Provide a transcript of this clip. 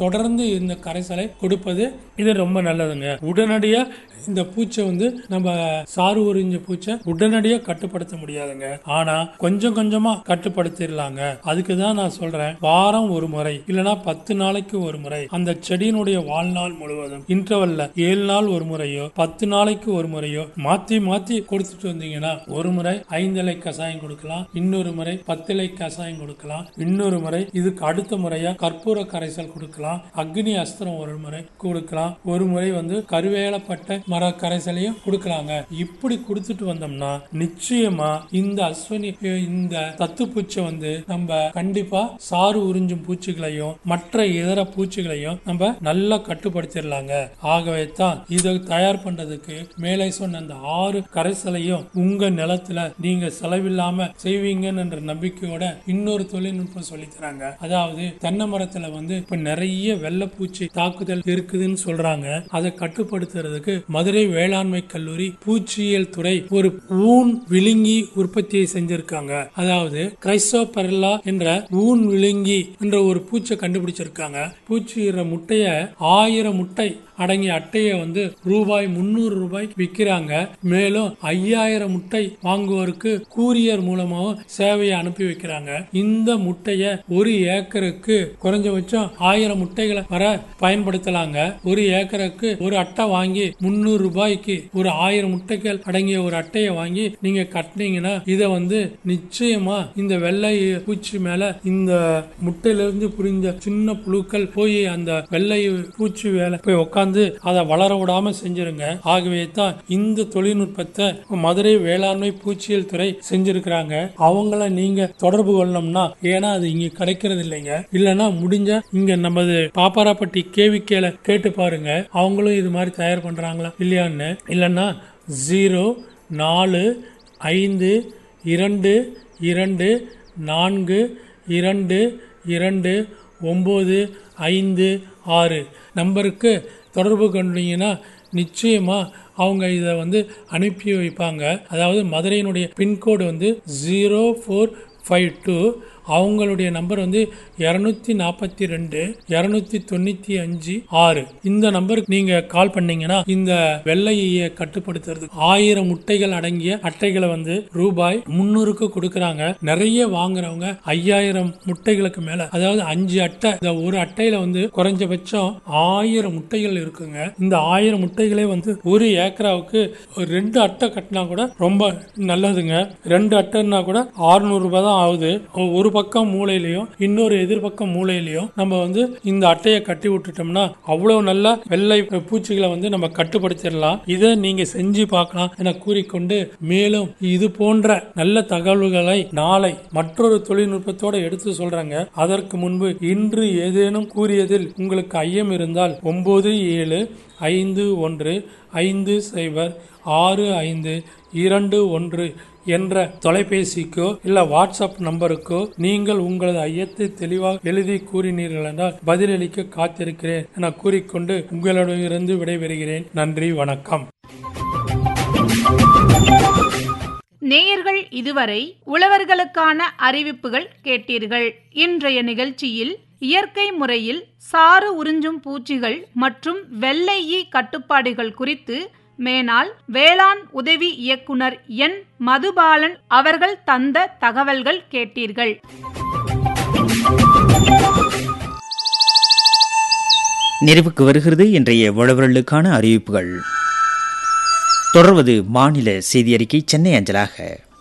தொடர்ந்து இந்த கரைசலை கொடுப்பது இது ரொம்ப நல்லதுங்க உடனடியா இந்த பூச்சை வந்து நம்ம சாறு உறிஞ்ச பூச்சை உடனடியா கட்டுப்படுத்த முடியாதுங்க ஆனா கொஞ்சம் கொஞ்சமா கட்டுப்படுத்திடலாங்க அதுக்கு தான் நான் சொல்றேன் வாரம் ஒரு முறை இல்லனா பத்து நாளைக்கு ஒரு முறை அந்த செடியினுடைய வாழ்நாள் முழுவதும் இன்டர்வல்ல ஏழு நாள் ஒரு முறையோ பத்து நாளைக்கு ஒரு முறையோ மாத்தி மாத்தி கொடுத்துட்டு வந்தீங்கன்னா ஒரு முறை ஐந்து இலை கஷாயம் கொடுக்கலாம் இன்னொரு முறை பத்து இலை கஷாயம் கொடுக்கலாம் இன்னொரு முறை இதுக்கு அடுத்த முறையா கற்பூர கரைசல் கொடுக்கலாம் அக்னி அஸ்திரம் ஒரு முறை கொடுக்கலாம் ஒரு முறை வந்து கருவேலப்பட்ட மர கரைசலையும் கொடுக்கலாங்க இப்படி கொடுத்துட்டு வந்தோம்னா நிச்சயமா இந்த அஸ்வினி இந்த தத்து பூச்சை வந்து நம்ம கண்டிப்பா சாறு உறிஞ்சும் பூச்சிகளையும் மற்ற இதர பூச்சிகளையும் நம்ம நல்லா கட்டுப்படுத்திடலாங்க ஆகவே தான் இதை தயார் பண்றதுக்கு மேலே சொன்ன அந்த ஆறு கரைசலையும் உங்க நிலத்துல நீங்க செலவில்லாம செய்வீங்கன்ற நம்பிக்கையோட இன்னொரு தொழில்நுட்பம் சொல்லி தராங்க அதாவது தென்னை மரத்துல வந்து இப்ப நிறைய வெள்ளைப்பூச்சி தாக்குதல் இருக்குதுன்னு சொல்றாங்க அதை கட்டுப்படுத்துறதுக்கு மதுரை வேளாண்மை கல்லூரி பூச்சியியல் துறை ஒரு ஊன் விழுங்கி உற்பத்தியை செஞ்சிருக்காங்க அதாவது கிரைசோபெரலா என்ற ஊன் விழுங்கி என்ற ஒரு பூச்சை கண்டுபிடிச்சிருக்காங்க பூச்சியிற முட்டைய ஆயிரம் முட்டை அடங்கிய அட்டையை வந்து ரூபாய் முன்னூறு ரூபாய் விற்கிறாங்க மேலும் ஐயாயிரம் முட்டை வாங்குவோருக்கு கூரியர் மூலமாகவும் சேவையை அனுப்பி வைக்கிறாங்க இந்த முட்டைய ஒரு ஏக்கருக்கு குறைஞ்சபட்சம் ஆயிரம் முட்டைகளை வர பயன்படுத்தலாங்க ஒரு ஏக்கருக்கு ஒரு அட்டை வாங்கி முன்னூறு ரூபாய்க்கு ஒரு ஆயிரம் முட்டைகள் அடங்கிய ஒரு அட்டையை வாங்கி நீங்க கட்டினீங்கன்னா இதை வந்து நிச்சயமா இந்த வெள்ளை பூச்சி மேல இந்த முட்டையிலிருந்து புரிந்த சின்ன புழுக்கள் போய் அந்த வெள்ளை பூச்சி வேலை போய் உட்காந்து அதை வளர விடாம செஞ்சிருங்க ஆகவே தான் இந்த தொழில்நுட்பத்தை மதுரை வேளாண்மை பூச்சியல் துறை செஞ்சிருக்கிறாங்க அவங்கள நீங்க தொடர்பு கொள்ளணும்னா ஏன்னா அது இங்க கிடைக்கிறது இல்லைங்க இல்லைன்னா முடிஞ்ச இங்க நமது பாப்பாராப்பட்டி கேவிக்கேல கேட்டு பாருங்க அவங்களும் இது மாதிரி தயார் பண்றாங்களா இல்லையான்னு இல்லைன்னா ஜீரோ நாலு ஐந்து இரண்டு இரண்டு நான்கு இரண்டு இரண்டு ஒம்பது ஐந்து ஆறு நம்பருக்கு தொடர்பு கொண்டீங்கன்னா நிச்சயமாக அவங்க இதை வந்து அனுப்பி வைப்பாங்க அதாவது மதுரையினுடைய பின்கோடு வந்து ஜீரோ ஃபோர் ஃபைவ் டூ அவங்களுடைய நம்பர் வந்து இரநூத்தி நாற்பத்தி ரெண்டு இரநூத்தி தொண்ணூத்தி அஞ்சு ஆறு இந்த நம்பருக்கு நீங்க கால் பண்ணீங்கன்னா இந்த வெள்ளையை கட்டுப்படுத்துறதுக்கு ஆயிரம் முட்டைகள் அடங்கிய அட்டைகளை வந்து ரூபாய் முன்னூறுக்கு கொடுக்கறாங்க நிறைய வாங்குறவங்க ஐயாயிரம் முட்டைகளுக்கு மேல அதாவது அஞ்சு அட்டை இந்த ஒரு அட்டையில வந்து குறைஞ்சபட்சம் ஆயிரம் முட்டைகள் இருக்குங்க இந்த ஆயிரம் முட்டைகளே வந்து ஒரு ஏக்கராவுக்கு ஒரு ரெண்டு அட்டை கட்டினா கூட ரொம்ப நல்லதுங்க ரெண்டு அட்டைன்னா கூட ஆறுநூறு ரூபாய் தான் ஆகுது ஒரு பக்கம் மூலையிலையும் இன்னொரு எதிர்பக்கம் மூலையிலையும் நம்ம வந்து இந்த அட்டையை கட்டி விட்டுட்டோம்னா அவ்வளவு நல்ல வெள்ளை பூச்சிகளை வந்து நம்ம கட்டுப்படுத்திடலாம் இதை நீங்க செஞ்சு பார்க்கலாம் என கூறிக்கொண்டு மேலும் இது போன்ற நல்ல தகவல்களை நாளை மற்றொரு தொழில்நுட்பத்தோட எடுத்து சொல்றாங்க அதற்கு முன்பு இன்று ஏதேனும் கூறியதில் உங்களுக்கு ஐயம் இருந்தால் ஒன்பது ஏழு ஐந்து ஒன்று ஐந்து சைபர் ஆறு ஐந்து இரண்டு ஒன்று என்ற தொலைபேசிக்கோ இல்ல வாட்ஸ்அப் நம்பருக்கோ நீங்கள் உங்களது ஐயத்தை தெளிவாக எழுதி கூறினீர்கள் என்றால் பதிலளிக்க காத்திருக்கிறேன் என கூறிக்கொண்டு உங்களிடமிருந்து விடைபெறுகிறேன் நன்றி வணக்கம் நேயர்கள் இதுவரை உழவர்களுக்கான அறிவிப்புகள் கேட்டீர்கள் இன்றைய நிகழ்ச்சியில் இயற்கை முறையில் சாறு உறிஞ்சும் பூச்சிகள் மற்றும் வெள்ளை ஈ கட்டுப்பாடுகள் குறித்து மேனாள் வேளாண் உதவி இயக்குனர் என் மதுபாலன் அவர்கள் தந்த தகவல்கள் கேட்டீர்கள் நிறைவுக்கு வருகிறது இன்றைய உழவர்களுக்கான அறிவிப்புகள் தொடர்வது மாநில செய்தி அறிக்கை சென்னை அஞ்சலாக